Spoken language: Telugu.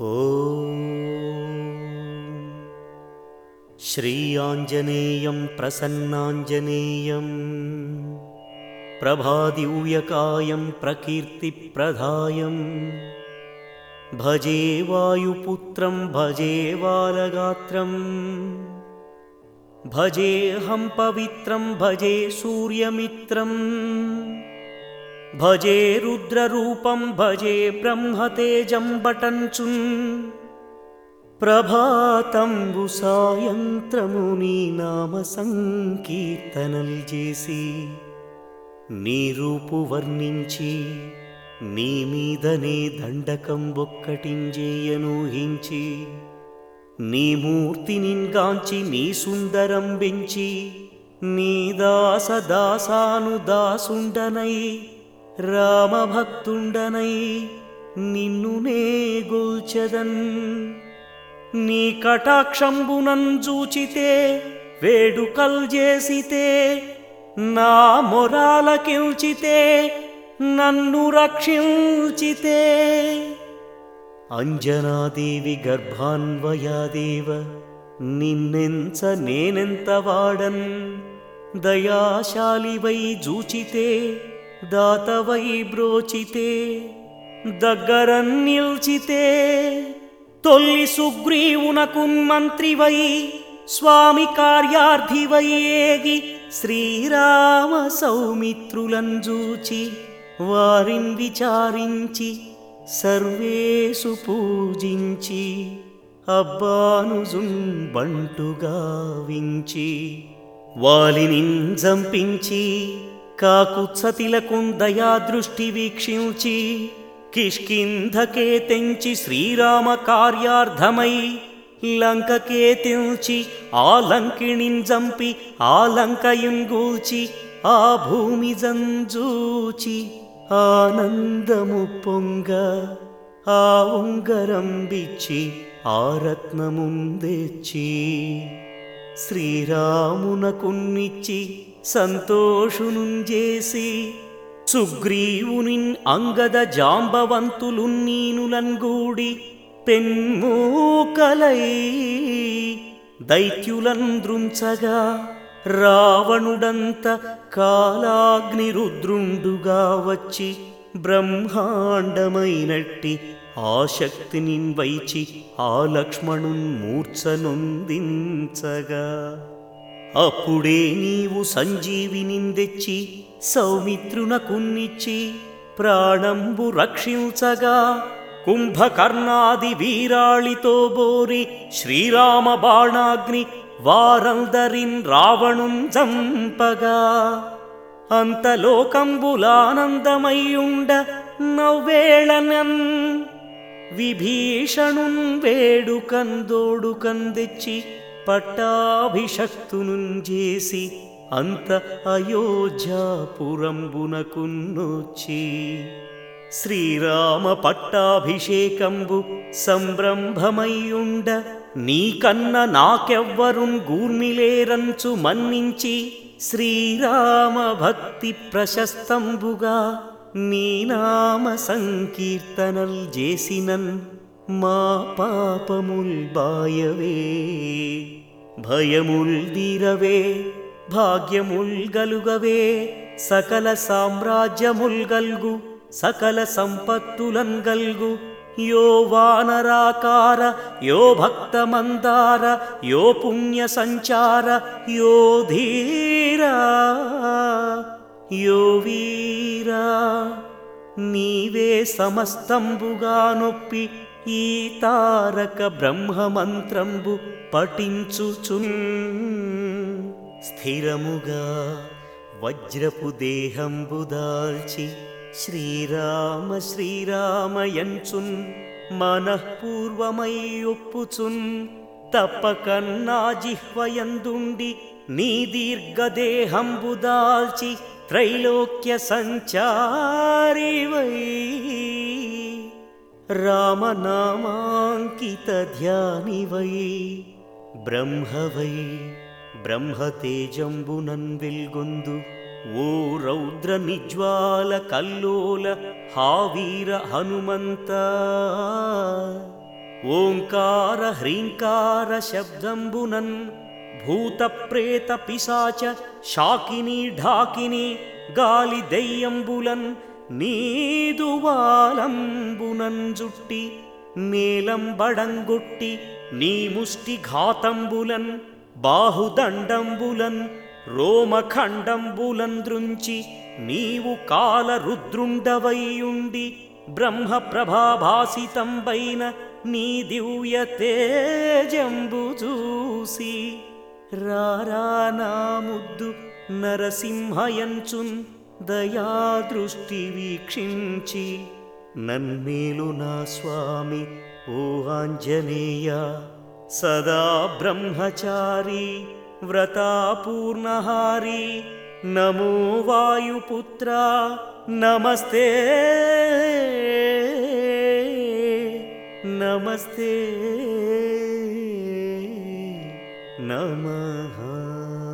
श्रीयाञ्जनेयं प्रसन्नाञ्जनेयं प्रभादिव्यकायं प्रकीर्तिप्रदायं भजे वायुपुत्रं भजे बालगात्रम् भजेऽहं पवित्रं भजे सूर्यमित्रम् భజే రుద్రరూపం భజే బ్రహ్మతేజం బటంచున్ ప్రభాతంబు సాయంత్రము నీ నామ సంకీర్తనల్ చేసి నీ రూపు వర్ణించి నీ మీదనే దండకం ఒక్కటింజేయనూహించి నీ మూర్తినిన్గాంచి నీ సుందరం బెంచి నీ దాస దాసాను దాసుండనై రామభక్తుండనై నిన్ను నే గోల్చదన్ నీ కటాక్షంబునం చూచితే వేడుకల్ చేసితే నా మొరాలకిల్చితే నన్ను రక్షించితే అంజనాదేవి గర్భాన్వయాదేవ నిన్నెంచ నేనెంత వాడన్ దయాశాలివై జూచితే దాతవై బ్రోచితే దగ్గర నిల్చితే తొల్లి సుగ్రీవునకు మంత్రివై స్వామి కార్యార్థివై ఏగి శ్రీరామ సౌమిత్రులను జూచి వారిని విచారించి సర్వేసు పూజించి అబ్బానుజున్ బంటుగా వించి వాలిని జంపించి కాకుత్సతిలకుందయా దృష్టి వీక్షించి కిష్కింధకే తెంచి శ్రీరామ కార్యార్థమై లంకకే తెంచి ఆ లంకిణిన్ జంపి ఆ లంకయుంగూల్చి ఆ భూమి జంజూచి ఆనందము పొంగ ఆ ఉంగరం బిచ్చి ఆ రత్నముందెచ్చి శ్రీరామునకున్నిచ్చి సంతోషునుంజేసి సుగ్రీవునిన్ అంగద జాంబవంతులున్నీనులంగూడి పెన్మూకలై దైత్యులం దృంచగా రావణుడంత కాలాగ్నిరుద్రుండుగా వచ్చి బ్రహ్మాండమైనట్టి ఆ శక్తిని వైచి ఆ లక్ష్మణున్ మూర్ఛనొందించగా అప్పుడే నీవు సంజీవినిందెచ్చి సౌమిత్రునకున్నిచ్చి ప్రాణంబు రక్షించగా కుంభకర్ణాది వీరాళితో బోరి శ్రీరామ బాణాగ్ని వారందరిన్ రావణుం చంపగా అంతలోకంబులానందమయ్యుండ నవ్వేళనన్ విభీషణున్ వేడుకందోడుకందెచ్చి పట్టాభిషక్తునుంజేసి అంత అయోధ్యాపురంబునకున్నొచ్చి శ్రీరామ పట్టాభిషేకంబు సంరంభమయ్యుండ నీకన్న నాకెవ్వరున్ గూర్మిలేరంచు మన్నించి శ్రీరామ భక్తి ప్రశస్తంబుగా నీ నామ సంకీర్తనల్ చేసినన్ మా పాపముల్ బాయవే భయముల్ దీరవే భాగ్యముల్ గలుగవే సకల సామ్రాజ్యముల్ గల్గు సకల సంపత్తులన్ గల్గు యో వానరాకార యో భక్తమందార యో పుణ్య సంచార యో ధీరా యో వీరా నీవే సమస్తంబుగా నొప్పి ఈ తారక బ్రహ్మమంత్రంబు పఠించుచున్ స్థిరముగా వజ్రపు దేహంబు దాల్చి శ్రీరామ శ్రీరామయంచున్ మనఃపూర్వమై ఒప్పుచున్ తప్పకన్నా జిహ్వయందుండి నీ దీర్ఘదేహంబు దాల్చి త్రైలోక్య సంచారివై రామనామాంకిత ధ్యానివై బ్రహ్మవై బ్రహ్మతేజంబునన్ వెల్గొందు ఓ రౌద్ర నిజ్వాల కల్లోల హావీర హనుమంత ఓంకార హ్రీంకార శబ్దంబునన్ భూత ప్రేత పిశాచ శాకిని ఢాకిని గాలి దెయ్యంబులన్ నీదువాలంబునన్ జుట్టి నేలంబడంగొట్టి నీ ముష్టి ఘాతంబులన్ బాహుదండంబులన్ రోమఖండంబులన్ దృంచి నీవు కాల రుద్రుండవైయుండి బ్రహ్మ ప్రభాభాసితంబైన నీ దివ్య తేజంబు చూసి రారా నా ముద్దు నరసింహయంచున్ దయాదృష్టి వీక్షించి నన్మేలు నా స్వామి ఓ ఆంజనేయ సదా బ్రహ్మచారి వ్రతాపూర్ణహారి నమో వాయుపుత్ర నమస్తే నమస్తే నమః